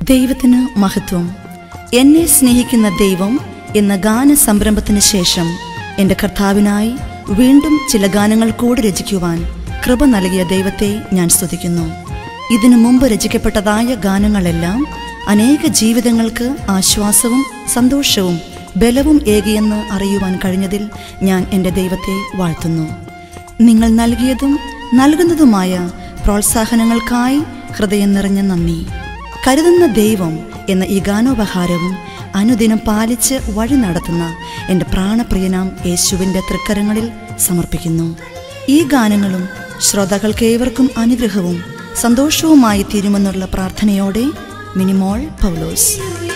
ദൈവത്തിന് മഹത്വം എന്നെ സ്നേഹിക്കുന്ന ദൈവം എന്ന ഗാന സംരംഭത്തിന് ശേഷം എൻ്റെ കർത്താവിനായി വീണ്ടും ചില ഗാനങ്ങൾ കൂടി രചിക്കുവാൻ കൃപ നൽകിയ ദൈവത്തെ ഞാൻ സ്തുതിക്കുന്നു ഇതിനു മുമ്പ് രചിക്കപ്പെട്ടതായ ഗാനങ്ങളെല്ലാം അനേക ജീവിതങ്ങൾക്ക് ആശ്വാസവും സന്തോഷവും ബലവും ഏകിയെന്ന് അറിയുവാൻ കഴിഞ്ഞതിൽ ഞാൻ എൻ്റെ ദൈവത്തെ വാഴ്ത്തുന്നു നിങ്ങൾ നൽകിയതും നൽകുന്നതുമായ പ്രോത്സാഹനങ്ങൾക്കായി ഹൃദയം നിറഞ്ഞ നന്ദി കരുതുന്ന ദൈവം എന്ന ഈ ഗാനോപഹാരവും അനുദിനം പാലിച്ച് വഴി നടത്തുന്ന എൻ്റെ പ്രാണപ്രിയനാം യേശുവിൻ്റെ തൃക്കരങ്ങളിൽ സമർപ്പിക്കുന്നു ഈ ഗാനങ്ങളും ശ്രോതാക്കൾക്കേവർക്കും അനുഗ്രഹവും സന്തോഷവുമായി തീരുമെന്നുള്ള പ്രാർത്ഥനയോടെ മിനിമോൾ പൗലോസ്